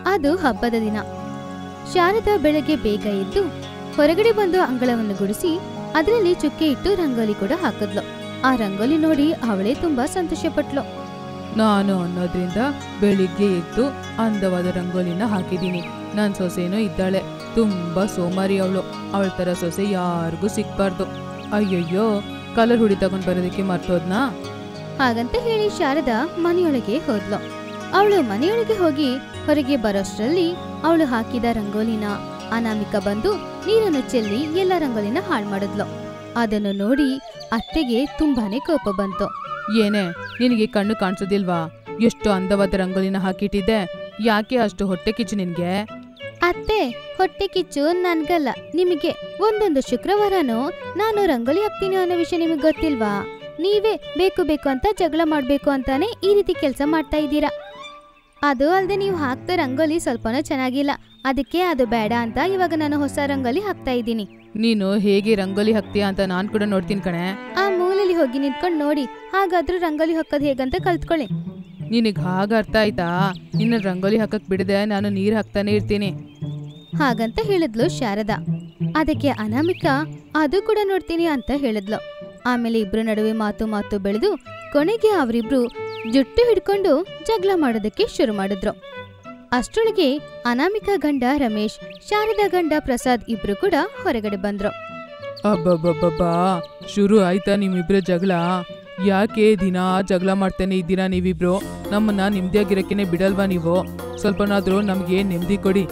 ಅದು ಹಬ್ಬದ ದಿನ ಶಾರದಾ ಬೆಳಗ್ಗೆ ಬೇಗ ಎದ್ದು ಹೊರಗಡೆ ಬಂದು ಅಂಗಳವನ್ನು ಗುಡಿಸಿ ಅದರಲ್ಲಿ ಚುಕ್ಕೆ ಇಟ್ಟು ರಂಗೋಲಿ ಕೂಡ ಹಾಕಿದ್ಲು ಆ ರಂಗೋಲಿ ನೋಡಿ ಅವಳೇ ತುಂಬಾ ಸಂತೋಷಪಟ್ಲು ನಾನು ಅನ್ನೋದ್ರಿಂದ ಬೆಳಿಗ್ಗೆ ಎದ್ದು ಅಂದವಾದ ರಂಗೋಲಿನ ಹಾಕಿದ್ದೀನಿ ನನ್ನ ಸೊಸೆನೂ ಇದ್ದಾಳೆ ತುಂಬಾ ಸೋಮಾರಿ ಅವಳು ಅವಳ ಥರ ಸೊಸೆ ಯಾರಿಗೂ ಸಿಕ್ಬಾರ್ದು ಅಯ್ಯಯ್ಯೋ ಕಲರ್ ಹುಡಿ ತಗೊಂಡ್ ಬರೋದಕ್ಕೆ ಮರ್ತೋದ್ನಾ ಹಾಗಂತ ಹೇಳಿ ಶಾರದಾ ಮನೆಯೊಳಗೆ ಹೋದ್ಲು ಅವಳು ಮನೆಯೊಳಗೆ ಹೋಗಿ ಹೊರಗೆ ಬರೋಷ್ಟ್ರಲ್ಲಿ ಅವಳು ಹಾಕಿದ ರಂಗೋಲಿನ ಅನಾಮಿಕ ಬಂದು ನೀರನ್ನು ಚೆಲ್ಲಿ ಎಲ್ಲ ರಂಗೋಲಿನ ಹಾಳು ಮಾಡಿದ್ಲು ಅದನ್ನು ನೋಡಿ ಅತ್ತೆಗೆ ತುಂಬಾನೇ ಕೋಪ ಬಂತು ಏನೇ ನಿನಗೆ ಕಣ್ಣು ಕಾಣಿಸೋದಿಲ್ವಾ ಎಷ್ಟು ಅಂದವಾದ ರಂಗೋಲಿನ ಹಾಕಿಟ್ಟಿದ್ದೆ ಯಾಕೆ ಅಷ್ಟು ಹೊಟ್ಟೆ ಕಿಚ್ಚು ನಿನ್ಗೆ ಅತ್ತೆ ಹೊಟ್ಟೆ ಕಿಚ್ಚು ನನ್ಗಲ್ಲ ನಿಮಗೆ ಒಂದೊಂದು ಶುಕ್ರವಾರನೂ ನಾನು ರಂಗೋಲಿ ಹಾಕ್ತೀನಿ ಅನ್ನೋ ವಿಷಯ ನಿಮಗೆ ಗೊತ್ತಿಲ್ವಾ ನೀವೇ ಬೇಕು ಬೇಕು ಅಂತ ಜಗಳ ಮಾಡ್ಬೇಕು ಅಂತಾನೆ ಈ ರೀತಿ ಕೆಲಸ ಮಾಡ್ತಾ ಇದ್ದೀರಾ ಅದು ಅಲ್ಲದೆ ನೀವು ಹಾಕ್ತಾ ರಂಗೋಲಿ ಸ್ವಲ್ಪನೂ ಚೆನ್ನಾಗಿಲ್ಲ ಅದಕ್ಕೆ ಅದು ಬೇಡ ಅಂತ ಇವಾಗ ನಾನು ಹೊಸ ರಂಗೋಲಿ ಹಾಕ್ತಾ ಇದ್ದೀನಿ ನೀನು ಹೇಗೆ ರಂಗೋಲಿ ಹಾಕ್ತೀಯ ಅಂತ ನಾನು ಕೂಡ ನೋಡ್ತೀನಿ ಕಣೆ ಆ ಮೂಲೆಯಲ್ಲಿ ಹೋಗಿ ನಿಂತ್ಕೊಂಡು ನೋಡಿ ಹಾಗಾದ್ರೂ ರಂಗೋಲಿ ಹಾಕೋದು ಹೇಗಂತ ಕಲ್ತ್ಕೊಳ್ಳಿ ನಿನಗೆ ಹಾಗ ಅರ್ಥ ಆಯ್ತಾ ನಿನ್ನ ರಂಗೋಲಿ ಹಾಕಕ್ ಬಿಡದೆ ನಾನು ನೀರು ಹಾಕ್ತಾನೆ ಇರ್ತೀನಿ ಹಾಗಂತ ಹೇಳಿದ್ಲು ಶಾರದಾ ಅದಕ್ಕೆ ಅನಾಮಿಕಾ ಅದು ಕೂಡ ನೋಡ್ತೀನಿ ಅಂತ ಹೇಳಿದ್ಲು ಆಮೇಲೆ ಇಬ್ರು ನಡುವೆ ಮಾತು ಮಾತು ಬೆಳೆದು ಕೊನೆಗೆ ಅವರಿಬ್ರು ಜುಟ್ಟು ಹಿಡ್ಕೊಂಡು ಜಗಳ ಮಾಡೋದಕ್ಕೆ ಶುರು ಮಾಡಿದ್ರು ಅಷ್ಟರೊಳಗೆ ಅನಾಮಿಕಾ ಗಂಡ ರಮೇಶ್ ಶಾರದಾ ಗಂಡ ಪ್ರಸಾದ್ ಇಬ್ರು ಕೂಡ ಹೊರಗಡೆ ಬಂದ್ರು ಅಬ್ಬಬ್ಬಬ್ಬಬ್ಬಾ ಶುರು ಆಯ್ತಾ ನಿಮ್ಮಿಬ್ರ ಜಗಳ ಯಾಕೆ ದಿನ ಜಗಳ ಮಾಡ್ತಾನೆ ಇದ್ದೀರಾ ನೀವಿಬ್ರು ನಮ್ಮನ್ನ ನೆಮ್ಮದಿಯಾಗಿರಕ್ಕೇನೆ ಬಿಡಲ್ವಾ ನೀವು ಸ್ವಲ್ಪನಾದ್ರೂ ನಮ್ಗೆ ನೆಮ್ಮದಿ ಕೊಡಿ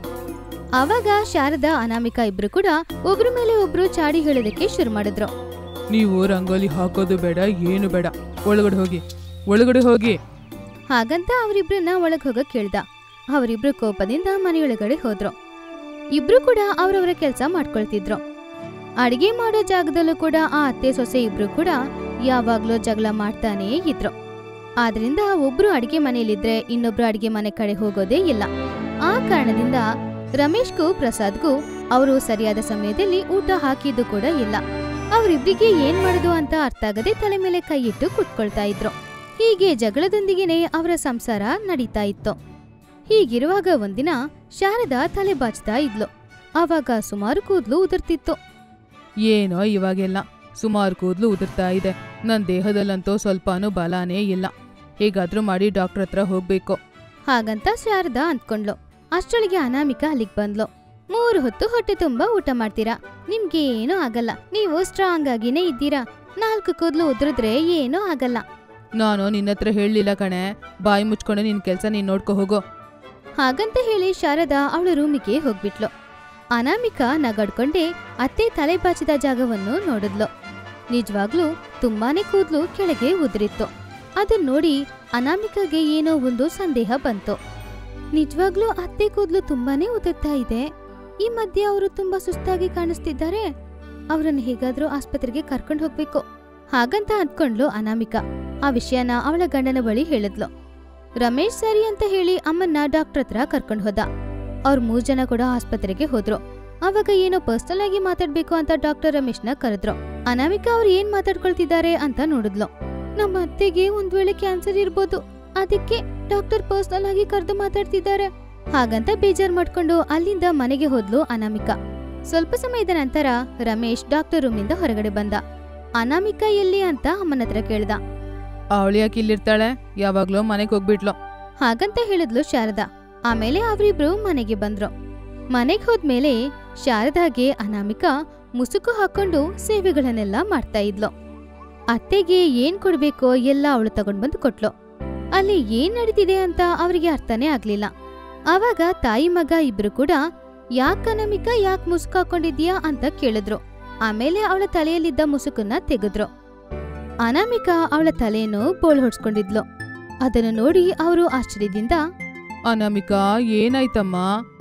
ಆವಾಗ ಶಾರದಾ ಅನಾಮಿಕಾ ಇಬ್ರು ಕೂಡ ಒಬ್ರ ಮೇಲೆ ಒಬ್ರು ಚಾಡಿ ಹೇಳೋದಕ್ಕೆ ಶುರು ಮಾಡಿದ್ರು ನೀವು ರಂಗೋಲಿ ಹಾಕೋದು ಬೇಡ ಏನು ಬೇಡ ಒಳಗಡೆ ಹೋಗಿ ಒಳಗಡೆ ಹೋಗಿ ಹಾಗಂತ ಅವರಿಬ್ರನ್ನ ಒಳಗ್ ಹೋಗಕ್ ಕೇಳ್ದ ಅವರಿಬ್ರು ಕೋಪದಿಂದ ಮನೆಯೊಳಗಡೆ ಹೋದ್ರು ಇಬ್ರು ಕೂಡ ಅವ್ರವ್ರ ಕೆಲಸ ಮಾಡ್ಕೊಳ್ತಿದ್ರು ಅಡಿಗೆ ಮಾಡೋ ಜಾಗದಲ್ಲೂ ಕೂಡ ಆ ಅತ್ತೆ ಸೊಸೆ ಇಬ್ರು ಕೂಡ ಯಾವಾಗ್ಲೂ ಜಗಳ ಮಾಡ್ತಾನೇ ಇದ್ರು ಆದ್ರಿಂದ ಒಬ್ರು ಅಡಿಗೆ ಮನೆಯಲ್ಲಿದ್ರೆ ಇನ್ನೊಬ್ರು ಅಡಿಗೆ ಮನೆ ಕಡೆ ಹೋಗೋದೇ ಇಲ್ಲ ಆ ಕಾರಣದಿಂದ ರಮೇಶ್ಗೂ ಪ್ರಸಾದ್ಗೂ ಅವರು ಸರಿಯಾದ ಸಮಯದಲ್ಲಿ ಊಟ ಹಾಕಿದ್ದು ಕೂಡ ಇಲ್ಲ ಅವರಿಬ್ರಿಗೆ ಏನ್ ಮಾಡುದು ಅಂತ ಅರ್ಥ ಆಗದೆ ತಲೆ ಮೇಲೆ ಕೈ ಇಟ್ಟು ಕುತ್ಕೊಳ್ತಾ ಇದ್ರು ಹೀಗೆ ಜಗಳದೊಂದಿಗೆನೇ ಅವರ ಸಂಸಾರ ನಡೀತಾ ಇತ್ತು ಹೀಗಿರುವಾಗ ಒಂದಿನ ಶಾರದಾ ತಲೆ ಬಾಚ್ತಾ ಇದ್ಲು ಆವಾಗ ಸುಮಾರು ಕೂದ್ಲು ಉದುರ್ತಿತ್ತು ಏನೋ ಇವಾಗೆಲ್ಲ ಸುಮಾರು ಕೂದಲು ಉದುರ್ತಾ ಇದೆ ನನ್ನ ದೇಹದಲ್ಲಂತೂ ಸ್ವಲ್ಪನೂ ಬಲಾನೇ ಇಲ್ಲ ಹೇಗಾದ್ರೂ ಮಾಡಿ ಡಾಕ್ಟರ್ ಹತ್ರ ಹೋಗ್ಬೇಕು ಹಾಗಂತ ಶಾರದಾ ಅಂದ್ಕೊಂಡ್ಲು ಅಷ್ಟೊಳಗೆ ಅನಾಮಿಕಾ ಅಲ್ಲಿಗ್ ಬಂದ್ಲು ಮೂರು ಹೊತ್ತು ಹೊಟ್ಟೆ ತುಂಬಾ ಊಟ ಮಾಡ್ತೀರಾ ನಿಮ್ಗೆ ಏನೂ ಆಗಲ್ಲ ನೀವು ಸ್ಟ್ರಾಂಗ್ ಆಗಿನೇ ಇದ್ದೀರಾ ನಾಲ್ಕು ಕೂದ್ಲು ಉದುರಿದ್ರೆ ಏನೂ ಆಗಲ್ಲ ನಾನು ನಿನ್ನ ಹತ್ರ ಹೇಳಲಿಲ್ಲ ಕಣೆ ಬಾಯಿ ಮುಚ್ಕೊಂಡು ನಿನ್ನ ಕೆಲಸ ನೀನು ನೋಡ್ಕೊ ಹೋಗೋ ಹಾಗಂತ ಹೇಳಿ ಶಾರದಾ ಅವಳ ರೂಮಿಗೆ ಹೋಗ್ಬಿಟ್ಲು ಅನಾಮಿಕಾ ನಗಡ್ಕೊಂಡೆ ಅತ್ತೆ ತಲೆ ಬಾಚಿದ ಜಾಗವನ್ನು ನೋಡಿದ್ಲು ನಿಜವಾಗ್ಲೂ ತುಂಬಾನೇ ಕೂದ್ಲು ಕೆಳಗೆ ಉದುರಿತ್ತು ಅದನ್ನ ನೋಡಿ ಅನಾಮಿಕಾಗೆ ಏನೋ ಒಂದು ಸಂದೇಹ ಬಂತು ನಿಜವಾಗ್ಲೂ ಅತ್ತೆ ಕೂದ್ಲು ತುಂಬಾನೇ ಉದುರ್ತಾ ಇದೆ ಈ ಮಧ್ಯೆ ಅವರು ತುಂಬಾ ಸುಸ್ತಾಗಿ ಕಾಣಿಸ್ತಿದ್ದಾರೆ ಅವರನ್ನ ಹೇಗಾದ್ರೂ ಆಸ್ಪತ್ರೆಗೆ ಕರ್ಕೊಂಡು ಹೋಗ್ಬೇಕು ಹಾಗಂತ ಅಂದ್ಕೊಂಡ್ಲು ಅನಾಮಿಕಾ ಆ ವಿಷಯನ ಅವಳ ಗಂಡನ ಬಳಿ ಹೇಳಿದ್ಲು ರಮೇಶ್ ಸರಿ ಅಂತ ಹೇಳಿ ಅಮ್ಮನ್ನ ಡಾಕ್ಟರ್ ಹತ್ರ ಕರ್ಕೊಂಡು ಹೋದ ಅವ್ರ ಮೂರ್ ಜನ ಕೂಡ ಆಸ್ಪತ್ರೆಗೆ ಹೋದ್ರು ಅವಾಗ ಏನೋ ಪರ್ಸನಲ್ ಆಗಿ ಮಾತಾಡ್ಬೇಕು ಅಂತ ಡಾಕ್ಟರ್ ರಮೇಶ್ನ ಕರೆದ್ರು ಅನಾಮಿಕಾ ಅವ್ರು ಏನ್ ಮಾತಾಡ್ಕೊಳ್ತಿದ್ದಾರೆ ಅಂತ ನೋಡಿದ್ಲು ನಮ್ಮ ಅತ್ತೆಗೆ ಒಂದ್ ವೇಳೆ ಕ್ಯಾನ್ಸರ್ ಇರ್ಬೋದು ಅದಕ್ಕೆ ಡಾಕ್ಟರ್ ಪರ್ಸನಲ್ ಆಗಿ ಕರೆದು ಮಾತಾಡ್ತಿದ್ದಾರೆ ಹಾಗಂತ ಬೇಜಾರ್ ಮಾಡ್ಕೊಂಡು ಅಲ್ಲಿಂದ ಮನೆಗೆ ಹೋದ್ಲು ಅನಾಮಿಕಾ ಸ್ವಲ್ಪ ಸಮಯದ ನಂತರ ರಮೇಶ್ ಡಾಕ್ಟರ್ ರೂಮಿಂದ ಹೊರಗಡೆ ಬಂದ ಅನಾಮಿಕಾ ಎಲ್ಲಿ ಅಂತ ಅಮ್ಮನ ಹತ್ರ ಕೇಳ್ದ ಅವಳು ಯಾಕೆ ಇಲ್ಲಿರ್ತಾಳೆ ಯಾವಾಗ್ಲೂ ಮನೆಗೆ ಹೋಗ್ಬಿಟ್ಲು ಹಾಗಂತ ಹೇಳಿದ್ಲು ಶಾರದಾ ಆಮೇಲೆ ಅವರಿಬ್ರು ಮನೆಗೆ ಬಂದ್ರು ಮನೆಗೆ ಹೋದ್ಮೇಲೆ ಶಾರದಾಗೆ ಅನಾಮಿಕಾ ಮುಸುಕು ಹಾಕೊಂಡು ಸೇವೆಗಳನ್ನೆಲ್ಲ ಮಾಡ್ತಾ ಇದ್ಲು ಅತ್ತೆಗೆ ಏನ್ ಕೊಡ್ಬೇಕೋ ಎಲ್ಲ ಅವಳು ತಗೊಂಡ್ ಬಂದು ಕೊಟ್ಲು ಅಲ್ಲಿ ಏನ್ ನಡೀತಿದೆ ಅಂತ ಅವರಿಗೆ ಅರ್ಥನೇ ಆಗ್ಲಿಲ್ಲ ಆವಾಗ ತಾಯಿ ಮಗ ಇಬ್ರು ಕೂಡ ಯಾಕ್ ಅನಾಮಿಕಾ ಯಾಕ್ ಮುಸುಕು ಹಾಕೊಂಡಿದ್ಯಾ ಅಂತ ಕೇಳಿದ್ರು ಆಮೇಲೆ ಅವಳ ತಲೆಯಲ್ಲಿದ್ದ ಮುಸುಕನ್ನ ತೆಗೆದ್ರು ಅನಾಮಿಕಾ ಅವಳ ತಲೆಯನ್ನು ಬೋಳ್ ಹೊಡ್ಸ್ಕೊಂಡಿದ್ಲು ಅದನ್ನು ನೋಡಿ ಅವರು ಆಶ್ಚರ್ಯದಿಂದ ಅನಾಮಿಕಾ ಏನಾಯ್ತಮ್ಮ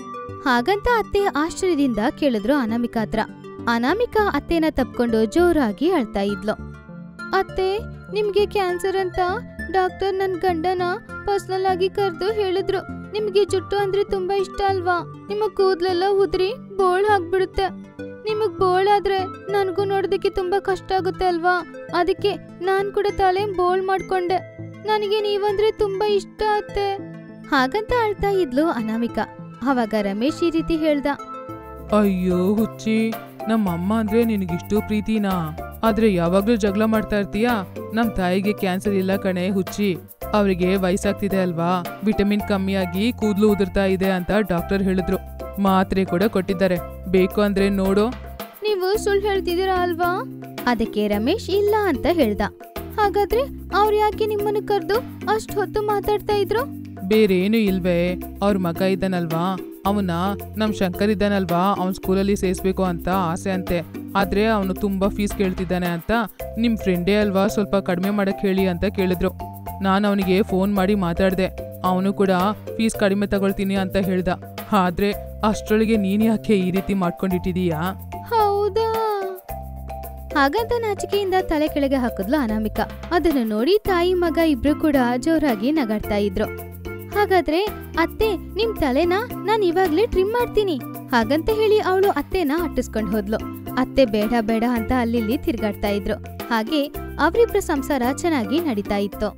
ಹಾಗಂತ ಅತ್ತೆ ಆಶ್ಚರ್ಯದಿಂದ ಕೇಳಿದ್ರು ಅನಾಮಿಕಾ ಹತ್ರ ಅನಾಮಿಕಾ ಅತ್ತೆನ ತಪ್ಕೊಂಡು ಜೋರಾಗಿ ಅಳ್ತಾ ಇದ್ಲು ಅತ್ತೆ ನಿಮ್ಗೆ ಕ್ಯಾನ್ಸರ್ ಅಂತ ಡಾಕ್ಟರ್ ನನ್ ಗಂಡನ ಪರ್ಸನಲ್ ಆಗಿ ಕರೆದು ಹೇಳಿದ್ರು ನಿಮ್ಗೆ ಜುಟ್ಟು ಅಂದ್ರೆ ತುಂಬಾ ಇಷ್ಟ ಅಲ್ವಾ ನಿಮ್ಮ ಕೂದ್ಲೆಲ್ಲ ಉದ್ರಿ ಬೋಳ್ ಹಾಕ್ಬಿಡುತ್ತೆ ನಿಮಗ್ ಬೋಳಾದ್ರೆ ನನ್ಗೂ ನೋಡೋದಕ್ಕೆ ತುಂಬಾ ಕಷ್ಟ ಆಗುತ್ತೆ ಅಲ್ವಾ ಅದಕ್ಕೆ ನಾನ್ ಕೂಡ ತಲೆ ಬೋಳ್ ಮಾಡ್ಕೊಂಡೆ ನನಗೆ ನೀವಂದ್ರೆ ತುಂಬಾ ಇಷ್ಟ ಅತ್ತೆ ಹಾಗಂತ ಅಳ್ತಾ ಇದ್ಲು ಅನಾಮಿಕಾ ಅವಾಗ ರಮೇಶ್ ಈ ರೀತಿ ಹೇಳ್ದ ಅಯ್ಯೋ ಹುಚ್ಚಿ ನಮ್ಮ ಅಮ್ಮ ಅಂದ್ರೆ ನಿನಗಿಷ್ಟು ಪ್ರೀತಿನಾ ಆದ್ರೆ ಯಾವಾಗ್ಲೂ ಜಗಳ ಮಾಡ್ತಾ ಇರ್ತೀಯಾ ನಮ್ ತಾಯಿಗೆ ಕ್ಯಾನ್ಸರ್ ಇಲ್ಲ ಕಣೆ ಹುಚ್ಚಿ ಅವರಿಗೆ ವಯಸ್ಸಾಗ್ತಿದೆ ಅಲ್ವಾ ವಿಟಮಿನ್ ಕಮ್ಮಿಯಾಗಿ ಕೂದಲು ಉದುರ್ತಾ ಇದೆ ಅಂತ ಡಾಕ್ಟರ್ ಹೇಳಿದ್ರು ಮಾತ್ರೆ ಕೂಡ ಕೊಟ್ಟಿದ್ದಾರೆ ಬೇಕು ಅಂದ್ರೆ ನೋಡು ನೀವು ಸುಳ್ಳು ಹೇಳ್ತಿದ್ದೀರಾ ಅಲ್ವಾ ಅದಕ್ಕೆ ರಮೇಶ್ ಇಲ್ಲ ಅಂತ ಹೇಳ್ದ ಹಾಗಾದ್ರೆ ಅವ್ರು ಯಾಕೆ ನಿಮ್ಮನ್ನು ಕರೆದು ಅಷ್ಟ್ ಹೊತ್ತು ಮಾತಾಡ್ತಾ ಇದ್ರು ಬೇರೇನು ಇಲ್ವೇ ಅವ್ರ ಮಗ ಇದ್ದಾನಲ್ವಾ ಅವನ ನಮ್ ಶಂಕರ್ ಇದ್ದಾನಲ್ವಾ ಅವ್ನ ಸ್ಕೂಲಲ್ಲಿ ಸೇರಿಸ್ಬೇಕು ಅಂತ ಆಸೆ ಅಂತೆ ಆದ್ರೆ ಅವನು ತುಂಬಾ ಫೀಸ್ ಕೇಳ್ತಿದ್ದಾನೆ ಅಂತ ನಿಮ್ ಫ್ರೆಂಡೇ ಅಲ್ವಾ ಸ್ವಲ್ಪ ಕಡಿಮೆ ಮಾಡಕ್ ಹೇಳಿ ಅಂತ ಕೇಳಿದ್ರು ನಾನು ಅವನಿಗೆ ಫೋನ್ ಮಾಡಿ ಮಾತಾಡ್ದೆ ಅವನು ಕೂಡ ಫೀಸ್ ಕಡಿಮೆ ತಗೊಳ್ತೀನಿ ಅಂತ ಹೇಳ್ದ ಆದ್ರೆ ಅಷ್ಟ್ರೊಳಗೆ ನೀನ್ ಯಾಕೆ ಈ ರೀತಿ ಮಾಡ್ಕೊಂಡಿಟ್ಟಿದೀಯಾ ಹೌದಾ ಹಾಗಂತ ನಾಚಿಕೆಯಿಂದ ತಲೆ ಕೆಳಗೆ ಹಾಕಿದ್ಲು ಅನಾಮಿಕಾ ಅದನ್ನು ನೋಡಿ ತಾಯಿ ಮಗ ಇಬ್ರು ಕೂಡ ಜೋರಾಗಿ ನಗಾಡ್ತಾ ಇದ್ರು ಹಾಗಾದ್ರೆ ಅತ್ತೆ ನಿಮ್ ತಲೆನ ನಾನ್ ಇವಾಗ್ಲೇ ಟ್ರಿಮ್ ಮಾಡ್ತೀನಿ ಹಾಗಂತ ಹೇಳಿ ಅವಳು ಅತ್ತೆನ ಅಟ್ಟಿಸ್ಕೊಂಡ್ ಹೋದ್ಲು ಅತ್ತೆ ಬೇಡ ಬೇಡ ಅಂತ ಅಲ್ಲಿ ತಿರ್ಗಾಡ್ತಾ ಇದ್ರು ಹಾಗೆ ಅವರಿಬ್ರ ಸಂಸಾರ ಚೆನ್ನಾಗಿ ನಡೀತಾ ಇತ್ತು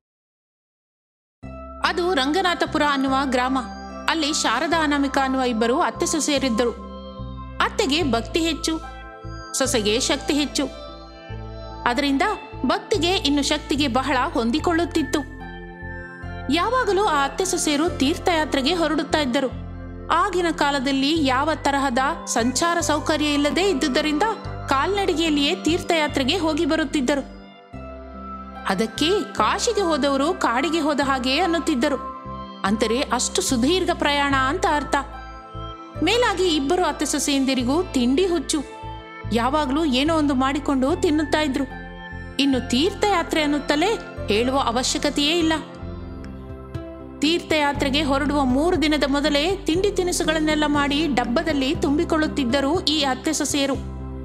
ಅದು ರಂಗನಾಥಪುರ ಅನ್ನುವ ಗ್ರಾಮ ಅಲ್ಲಿ ಶಾರದಾ ಅನಾಮಿಕ ಅನ್ನುವ ಇಬ್ಬರು ಅತ್ತೆ ಸೊಸೆಯರಿದ್ದರು ಅತ್ತೆಗೆ ಭಕ್ತಿ ಹೆಚ್ಚು ಸೊಸೆಗೆ ಶಕ್ತಿ ಹೆಚ್ಚು ಅದರಿಂದ ಭಕ್ತಿಗೆ ಇನ್ನು ಶಕ್ತಿಗೆ ಬಹಳ ಹೊಂದಿಕೊಳ್ಳುತ್ತಿತ್ತು ಯಾವಾಗಲೂ ಆ ಅತ್ತೆ ಸೊಸೆಯರು ತೀರ್ಥಯಾತ್ರೆಗೆ ಹೊರಡುತ್ತಾ ಇದ್ದರು ಆಗಿನ ಕಾಲದಲ್ಲಿ ಯಾವ ತರಹದ ಸಂಚಾರ ಸೌಕರ್ಯ ಇಲ್ಲದೆ ಇದ್ದುದರಿಂದ ಕಾಲ್ನಡಿಗೆಯಲ್ಲಿಯೇ ತೀರ್ಥಯಾತ್ರೆಗೆ ಹೋಗಿ ಬರುತ್ತಿದ್ದರು ಅದಕ್ಕೆ ಕಾಶಿಗೆ ಹೋದವರು ಕಾಡಿಗೆ ಹೋದ ಹಾಗೆ ಅನ್ನುತ್ತಿದ್ದರು ಅಂದರೆ ಅಷ್ಟು ಸುದೀರ್ಘ ಪ್ರಯಾಣ ಅಂತ ಅರ್ಥ ಮೇಲಾಗಿ ಇಬ್ಬರು ಅತ್ತೆ ಸೊಸೆಯಂದಿರಿಗೂ ತಿಂಡಿ ಹುಚ್ಚು ಯಾವಾಗಲೂ ಏನೋ ಒಂದು ಮಾಡಿಕೊಂಡು ತಿನ್ನುತ್ತಾ ಇದ್ರು ಇನ್ನು ತೀರ್ಥಯಾತ್ರೆ ಅನ್ನುತ್ತಲೇ ಹೇಳುವ ಅವಶ್ಯಕತೆಯೇ ಇಲ್ಲ ತೀರ್ಥಯಾತ್ರೆಗೆ ಹೊರಡುವ ಮೂರು ದಿನದ ಮೊದಲೇ ತಿಂಡಿ ತಿನಿಸುಗಳನ್ನೆಲ್ಲ ಮಾಡಿ ಡಬ್ಬದಲ್ಲಿ ತುಂಬಿಕೊಳ್ಳುತ್ತಿದ್ದರು ಈ ಅತ್ತೆ ಸೊಸೆಯರು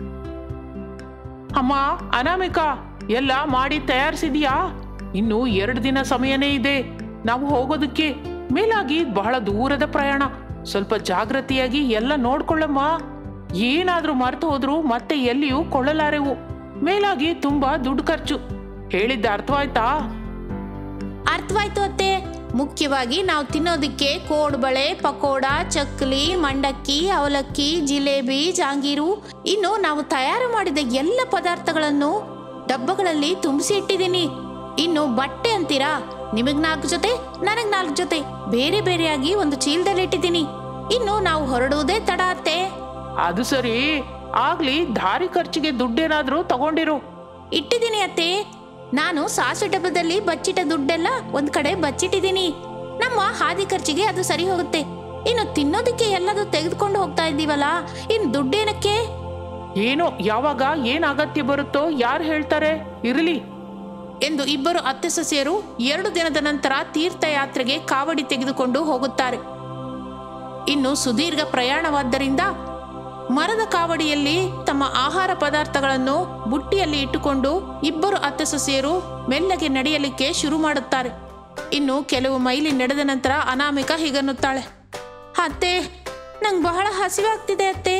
ಅಮ್ಮ ಅನಾಮಿಕಾ ಎಲ್ಲ ಮಾಡಿ ತಯಾರಿಸಿದೀಯಾ ಇನ್ನು ಎರಡು ದಿನ ಸಮಯನೇ ಇದೆ ನಾವು ಹೋಗೋದಕ್ಕೆ ಮೇಲಾಗಿ ಬಹಳ ದೂರದ ಪ್ರಯಾಣ ಸ್ವಲ್ಪ ಜಾಗೃತಿಯಾಗಿ ಎಲ್ಲ ನೋಡ್ಕೊಳ್ಳಮ್ಮ ಏನಾದ್ರೂ ಮರೆತು ಹೋದ್ರು ಮತ್ತೆ ಎಲ್ಲಿಯೂ ಕೊಳ್ಳಲಾರೆವು ಮೇಲಾಗಿ ತುಂಬಾ ದುಡ್ಡು ಖರ್ಚು ಹೇಳಿದ್ದ ಅರ್ಥವಾಯ್ತಾ ಅರ್ಥವಾಯ್ತು ಅತ್ತೆ ಮುಖ್ಯವಾಗಿ ನಾವು ತಿನ್ನೋದಕ್ಕೆ ಕೋಡ್ಬಳೆ ಪಕೋಡ ಚಕ್ಲಿ ಮಂಡಕ್ಕಿ ಅವಲಕ್ಕಿ ಜಿಲೇಬಿ ಜಾಂಗೀರು ಇನ್ನು ನಾವು ತಯಾರು ಮಾಡಿದ ಎಲ್ಲ ಪದಾರ್ಥಗಳನ್ನು ಡಬ್ಬಗಳಲ್ಲಿ ತುಂಬಿಸಿ ಇಟ್ಟಿದ್ದೀನಿ ಇನ್ನು ಬಟ್ಟೆ ಅಂತೀರಾ ನಿಮಗ್ ನಾಲ್ಕು ಜೊತೆ ನನಗ್ ನಾಲ್ಕು ಜೊತೆ ಬೇರೆ ಬೇರೆಯಾಗಿ ಒಂದು ಚೀಲದಲ್ಲಿ ಇಟ್ಟಿದ್ದೀನಿ ಇನ್ನು ನಾವು ಹೊರಡುವುದೇ ತಡ ಅತ್ತೆ ಅದು ಸರಿ ಆಗ್ಲಿ ದಾರಿ ಖರ್ಚಿಗೆ ದುಡ್ಡೇನಾದ್ರೂ ತಗೊಂಡಿರು ಇಟ್ಟಿದ್ದೀನಿ ಅತ್ತೆ ನಾನು ಸಾಸು ಡಬ್ಬದಲ್ಲಿ ಬಚ್ಚಿಟ್ಟ ದುಡ್ಡೆಲ್ಲ ಒಂದ್ ಕಡೆ ಬಚ್ಚಿಟ್ಟಿದ್ದೀನಿ ನಮ್ಮ ಹಾದಿ ಖರ್ಚಿಗೆ ಅದು ಸರಿ ಹೋಗುತ್ತೆ ಇನ್ನು ತಿನ್ನೋದಕ್ಕೆ ಎಲ್ಲದೂ ತೆಗೆದುಕೊಂಡು ಹೋಗ್ತಾ ಇದ್ದೀವಲ್ಲ ಇನ್ನು ದುಡ್ಡೇನಕ್ಕೆ ಏನೋ ಯಾವಾಗ ಏನ್ ಅಗತ್ಯ ಬರುತ್ತೋ ಯಾರು ಹೇಳ್ತಾರೆ ಇರಲಿ ಎಂದು ಇಬ್ಬರು ಅತ್ತೆ ಸೊಸೆಯರು ಎರಡು ದಿನದ ನಂತರ ತೀರ್ಥಯಾತ್ರೆಗೆ ಕಾವಡಿ ತೆಗೆದುಕೊಂಡು ಹೋಗುತ್ತಾರೆ ಇನ್ನು ಸುದೀರ್ಘ ಪ್ರಯಾಣವಾದ್ದರಿಂದ ಮರದ ಕಾವಡಿಯಲ್ಲಿ ತಮ್ಮ ಆಹಾರ ಪದಾರ್ಥಗಳನ್ನು ಬುಟ್ಟಿಯಲ್ಲಿ ಇಟ್ಟುಕೊಂಡು ಇಬ್ಬರು ಅತ್ತೆ ಸೊಸೆಯರು ಮೆಲ್ಲಗೆ ನಡೆಯಲಿಕ್ಕೆ ಶುರು ಮಾಡುತ್ತಾರೆ ಇನ್ನು ಕೆಲವು ಮೈಲಿ ನಡೆದ ನಂತರ ಅನಾಮಿಕ ಹೀಗನ್ನುತ್ತಾಳೆ ಅತ್ತೆ ನಂಗೆ ಬಹಳ ಹಸಿವಾಗ್ತಿದೆ ಅತ್ತೆ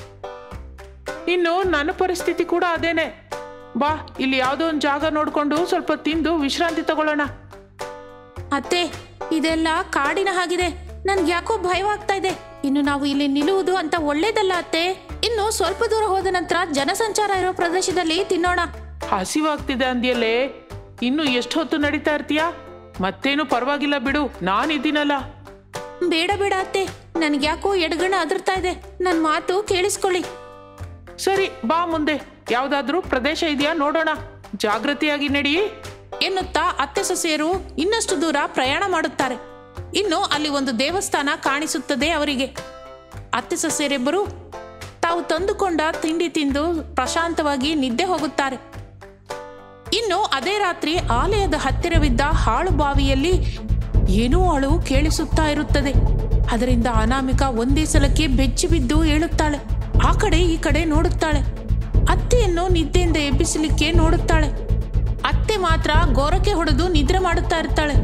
ಇನ್ನು ನನ್ನ ಪರಿಸ್ಥಿತಿ ಕೂಡ ಅದೇನೆ ಬಾ ಇಲ್ಲಿ ಯಾವುದೋ ಒಂದು ಜಾಗ ನೋಡ್ಕೊಂಡು ಸ್ವಲ್ಪ ತಿಂದು ವಿಶ್ರಾಂತಿ ತಗೊಳ್ಳೋಣ ಅತ್ತೆ ಇದೆಲ್ಲ ಕಾಡಿನ ಹಾಗಿದೆ ನನ್ಗೆ ಯಾಕೋ ಭಯವಾಗ್ತಾ ಇದೆ ಇನ್ನು ನಾವು ಇಲ್ಲಿ ನಿಲ್ಲುವುದು ಅಂತ ಒಳ್ಳೇದಲ್ಲ ಅತ್ತೆ ಇನ್ನು ಸ್ವಲ್ಪ ದೂರ ಹೋದ ನಂತರ ಜನಸಂಚಾರ ಇರೋ ಪ್ರದೇಶದಲ್ಲಿ ತಿನ್ನೋಣ ಹಸಿವಾಗ್ತಿದೆ ಅಂದ್ಯಲ್ಲೇ ಇನ್ನು ಎಷ್ಟು ಹೊತ್ತು ನಡೀತಾ ಇರ್ತೀಯಾ ಮತ್ತೇನು ಪರವಾಗಿಲ್ಲ ಬಿಡು ನಾನಿದ್ದೀನಲ್ಲ ಬೇಡ ಬೇಡ ಅತ್ತೆ ನನ್ಗೆ ಯಾಕೋ ಎಡಗಣ ಅದರ್ತಾ ಇದೆ ನನ್ನ ಮಾತು ಕೇಳಿಸ್ಕೊಳ್ಳಿ ಸರಿ ಬಾ ಮುಂದೆ ಯಾವ್ದಾದ್ರೂ ಪ್ರದೇಶ ಇದೆಯಾ ನೋಡೋಣ ಜಾಗೃತಿಯಾಗಿ ನಡಿ ಎನ್ನುತ್ತಾ ಅತ್ತೆ ಸೊಸೆಯರು ಇನ್ನಷ್ಟು ದೂರ ಪ್ರಯಾಣ ಮಾಡುತ್ತಾರೆ ಇನ್ನು ಅಲ್ಲಿ ಒಂದು ದೇವಸ್ಥಾನ ಕಾಣಿಸುತ್ತದೆ ಅವರಿಗೆ ಅತ್ತೆ ಸೊಸೆಯರಿಬ್ಬರು ತಾವು ತಂದುಕೊಂಡ ತಿಂಡಿ ತಿಂದು ಪ್ರಶಾಂತವಾಗಿ ನಿದ್ದೆ ಹೋಗುತ್ತಾರೆ ಇನ್ನು ಅದೇ ರಾತ್ರಿ ಆಲಯದ ಹತ್ತಿರವಿದ್ದ ಹಾಳು ಬಾವಿಯಲ್ಲಿ ಏನೋ ಅಳು ಕೇಳಿಸುತ್ತಾ ಇರುತ್ತದೆ ಅದರಿಂದ ಅನಾಮಿಕ ಒಂದೇ ಸಲಕ್ಕೆ ಬೆಚ್ಚಿ ಬಿದ್ದು ಏಳುತ್ತಾಳೆ ಆ ಕಡೆ ಈ ಕಡೆ ನೋಡುತ್ತಾಳೆ ಅತ್ತೆಯನ್ನು ನಿದ್ದೆಯಿಂದ ಎಬ್ಬಿಸಲಿಕ್ಕೆ ನೋಡುತ್ತಾಳೆ ಅತ್ತೆ ಮಾತ್ರ ಗೋರಕ್ಕೆ ಹೊಡೆದು ನಿದ್ರೆ ಮಾಡುತ್ತಾ ಇರ್ತಾಳೆ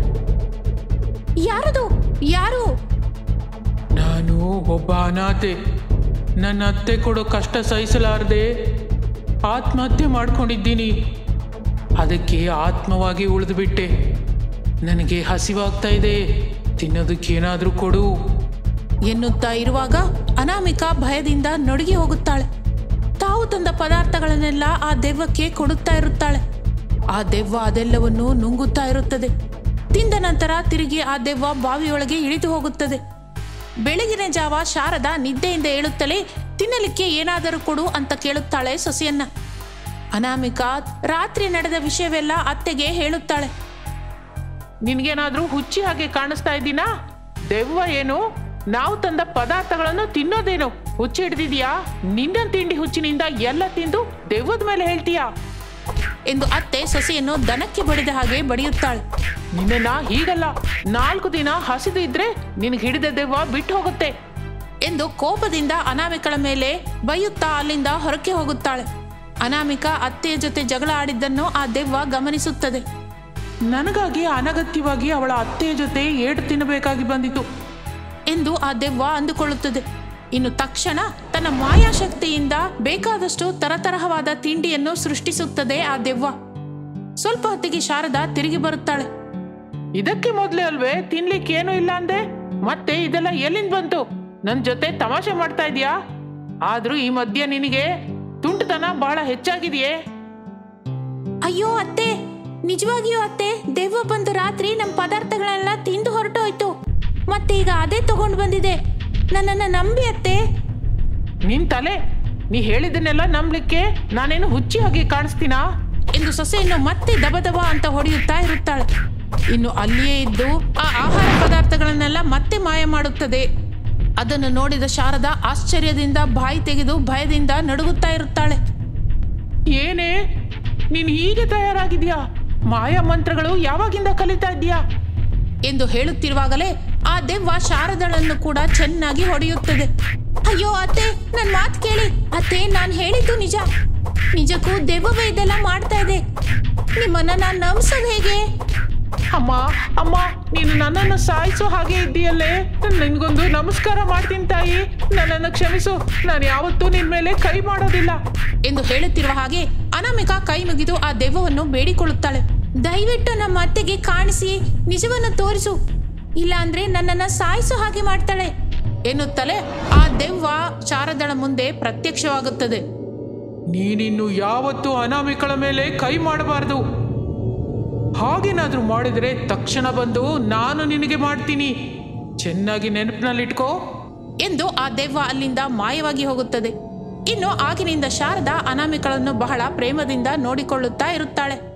ಯಾರದು ಯಾರು ನಾನು ಒಬ್ಬ ಅನಾಥೆ ನನ್ನ ಅತ್ತೆ ಕೊಡೋ ಕಷ್ಟ ಸಹಿಸಲಾರದೆ ಆತ್ಮಹತ್ಯೆ ಮಾಡ್ಕೊಂಡಿದ್ದೀನಿ ಅದಕ್ಕೆ ಆತ್ಮವಾಗಿ ಉಳಿದುಬಿಟ್ಟೆ ನನಗೆ ಹಸಿವಾಗ್ತಾ ಇದೆ ತಿನ್ನೋದಕ್ಕೇನಾದ್ರೂ ಕೊಡು ಎನ್ನುತ್ತಾ ಇರುವಾಗ ಅನಾಮಿಕಾ ಭಯದಿಂದ ನಡುಗಿ ಹೋಗುತ್ತಾಳೆ ತಾವು ತಂದ ಪದಾರ್ಥಗಳನ್ನೆಲ್ಲ ಆ ದೆವ್ವಕ್ಕೆ ಕೊಡುತ್ತಾ ಇರುತ್ತಾಳೆ ಆ ದೆವ್ವ ಅದೆಲ್ಲವನ್ನು ನುಂಗುತ್ತಾ ಇರುತ್ತದೆ ತಿಂದ ನಂತರ ತಿರುಗಿ ಆ ದೆವ್ವ ಬಾವಿಯೊಳಗೆ ಇಳಿದು ಹೋಗುತ್ತದೆ ಬೆಳಗಿನ ಜಾವ ಶಾರದಾ ನಿದ್ದೆಯಿಂದ ಏಳುತ್ತಲೇ ತಿನ್ನಲಿಕ್ಕೆ ಏನಾದರೂ ಕೊಡು ಅಂತ ಕೇಳುತ್ತಾಳೆ ಸೊಸೆಯನ್ನ ಅನಾಮಿಕಾ ರಾತ್ರಿ ನಡೆದ ವಿಷಯವೆಲ್ಲ ಅತ್ತೆಗೆ ಹೇಳುತ್ತಾಳೆ ನಿನ್ಗೇನಾದ್ರೂ ಹುಚ್ಚಿ ಹಾಗೆ ಕಾಣಿಸ್ತಾ ಇದ್ದೀನಾ ದೆವ್ವ ಏನು ನಾವು ತಂದ ಪದಾರ್ಥಗಳನ್ನು ತಿನ್ನೋದೇನು ಹುಚ್ಚಿ ಹಿಡ್ದಿದ್ಯಾ ನಿನ್ನ ತಿಂಡಿ ಹುಚ್ಚಿನಿಂದ ಎಲ್ಲ ತಿಂದು ದೆವ್ವದ ಮೇಲೆ ಹೇಳ್ತೀಯಾ ಎಂದು ಅತ್ತೆ ಸೊಸೆಯನ್ನು ದನಕ್ಕೆ ಬಡಿದ ಹಾಗೆ ಬಡಿಯುತ್ತಾಳೆ ನಿನ್ನನ್ನ ಹೀಗಲ್ಲ ನಾಲ್ಕು ದಿನ ಹಸಿದು ಇದ್ರೆ ನಿನ್ಗೆ ಹಿಡಿದ ದೆವ್ವ ಬಿಟ್ಟು ಹೋಗುತ್ತೆ ಎಂದು ಕೋಪದಿಂದ ಅನಾಮಿಕಳ ಮೇಲೆ ಬೈಯುತ್ತಾ ಅಲ್ಲಿಂದ ಹೊರಕ್ಕೆ ಹೋಗುತ್ತಾಳೆ ಅನಾಮಿಕಾ ಅತ್ತೆಯ ಜೊತೆ ಜಗಳ ಆಡಿದ್ದನ್ನು ಆ ದೆವ್ವ ಗಮನಿಸುತ್ತದೆ ನನಗಾಗಿ ಅನಗತ್ಯವಾಗಿ ಅವಳ ಅತ್ತೆಯ ಜೊತೆ ಏಟು ತಿನ್ನಬೇಕಾಗಿ ಬಂದಿತು ಎಂದು ಆ ದೆವ್ವ ಅಂದುಕೊಳ್ಳುತ್ತದೆ ಇನ್ನು ತಕ್ಷಣ ತನ್ನ ಮಾಯಾಶಕ್ತಿಯಿಂದ ಬೇಕಾದಷ್ಟು ತರತರಹವಾದ ತಿಂಡಿಯನ್ನು ಸೃಷ್ಟಿಸುತ್ತದೆ ಆ ದೆವ್ವ ಸ್ವಲ್ಪ ಹೊತ್ತಿಗೆ ಶಾರದಾ ತಿರುಗಿ ಬರುತ್ತಾಳೆ ಇದಕ್ಕೆ ಮೊದಲೇ ಅಲ್ವೇ ತಿನ್ಲಿಕ್ಕೆ ಏನೂ ಇಲ್ಲ ಅಂದೆ ಮತ್ತೆ ಇದೆಲ್ಲ ಎಲ್ಲಿಂದ ಬಂತು ನನ್ ಜೊತೆ ತಮಾಷೆ ಮಾಡ್ತಾ ಇದೀಯಾ ಆದ್ರೂ ಈ ಮಧ್ಯ ನಿನಗೆ ತುಂಟತನ ಬಹಳ ಹೆಚ್ಚಾಗಿದೆಯೇ ಅಯ್ಯೋ ಅತ್ತೆ ನಿಜವಾಗಿಯೂ ಅತ್ತೆ ದೆವ್ವ ಬಂದು ರಾತ್ರಿ ನಮ್ಮ ಪದಾರ್ಥಗಳೆಲ್ಲ ತಿಂದು ಹೊರಟೋಯ್ತು ಮತ್ತೆ ಈಗ ಅದೇ ತಗೊಂಡು ಬಂದಿದೆ ನನ್ನನ್ನು ನಂಬಿ ಅತ್ತೆ ನಿನ್ ತಲೆ ನೀ ಹೇಳಿದ್ದನ್ನೆಲ್ಲ ನಂಬ್ಲಿಕ್ಕೆ ನಾನೇನು ಹುಚ್ಚಿ ಹಾಗೆ ಕಾಣಿಸ್ತೀನಾ ಎಂದು ಸೊಸೆಯನ್ನು ಮತ್ತೆ ದಬದಬ ಅಂತ ಹೊಡೆಯುತ್ತಾ ಇರುತ್ತಾಳೆ ಇನ್ನು ಅಲ್ಲಿಯೇ ಇದ್ದು ಆ ಆಹಾರ ಪದಾರ್ಥಗಳನ್ನೆಲ್ಲ ಮತ್ತೆ ಮಾಯ ಮಾಡುತ್ತದೆ ಅದನ್ನು ನೋಡಿದ ಶಾರದಾ ಆಶ್ಚರ್ಯದಿಂದ ಬಾಯಿ ತೆಗೆದು ಭಯದಿಂದ ನಡುಗುತ್ತಾ ಇರುತ್ತಾಳೆ ಏನೇ ನೀನ್ ಹೀಗೆ ತಯಾರಾಗಿದ್ಯಾ ಮಾಯಾ ಮಂತ್ರಗಳು ಯಾವಾಗಿಂದ ಕಲಿತಾ ಇದ್ಯಾ ಎಂದು ಹೇಳುತ್ತಿರುವಾಗಲೇ ಆ ದೆವ್ವ ಶಾರದಳನ್ನು ಕೂಡ ಚೆನ್ನಾಗಿ ಹೊಡೆಯುತ್ತದೆ ಅಯ್ಯೋ ಅತ್ತೆ ನನ್ನ ಮಾತು ಕೇಳಿ ಅತ್ತೆ ನಾನು ಹೇಳಿದ್ದು ನಿಜ ನಿಜಕ್ಕೂ ದೆವ್ವವೇ ಇದೆಲ್ಲ ಮಾಡ್ತಾ ಇದೆ ನಿಮ್ಮನ್ನ ನಾನು ನಂಬಿಸೋದು ಹೇಗೆ ಅಮ್ಮ ಅಮ್ಮ ನೀನು ನನ್ನನ್ನು ಸಾಯಿಸೋ ಹಾಗೆ ಇದ್ದೀಯಲ್ಲೇ ನಿನ್ಗೊಂದು ನಮಸ್ಕಾರ ಮಾಡ್ತೀನಿ ತಾಯಿ ನನ್ನನ್ನು ಕ್ಷಮಿಸು ನಾನು ಯಾವತ್ತೂ ನಿನ್ ಮೇಲೆ ಕೈ ಮಾಡೋದಿಲ್ಲ ಎಂದು ಹೇಳುತ್ತಿರುವ ಹಾಗೆ ಅನಾಮಿಕಾ ಕೈ ಮುಗಿದು ಆ ದೆವ್ವವನ್ನು ಬೇಡಿಕೊಳ್ಳುತ್ತಾಳೆ ದಯವಿಟ್ಟು ನಮ್ಮ ಅತ್ತೆಗೆ ಕಾಣಿಸಿ ನಿಜವನ್ನು ತೋರಿಸು ಇಲ್ಲ ಅಂದ್ರೆ ನನ್ನನ್ನ ಸಾಯಿಸೋ ಹಾಗೆ ಮಾಡ್ತಾಳೆ ಎನ್ನುತ್ತಲೇ ಆ ದೆವ್ವ ಶಾರದಳ ಮುಂದೆ ಪ್ರತ್ಯಕ್ಷವಾಗುತ್ತದೆ ನೀನಿನ್ನು ಯಾವತ್ತೂ ಅನಾಮಿಕಳ ಮೇಲೆ ಕೈ ಮಾಡಬಾರ್ದು ಹಾಗೇನಾದ್ರೂ ಮಾಡಿದ್ರೆ ತಕ್ಷಣ ಬಂದು ನಾನು ನಿನಗೆ ಮಾಡ್ತೀನಿ ಚೆನ್ನಾಗಿ ನೆನಪಿನಲ್ಲಿಟ್ಕೋ ಎಂದು ಆ ದೆವ್ವ ಅಲ್ಲಿಂದ ಮಾಯವಾಗಿ ಹೋಗುತ್ತದೆ ಇನ್ನು ಆಗಿನಿಂದ ಶಾರದಾ ಅನಾಮಿಕಳನ್ನು ಬಹಳ ಪ್ರೇಮದಿಂದ ನೋಡಿಕೊಳ್ಳುತ್ತಾ ಇರುತ್ತಾಳೆ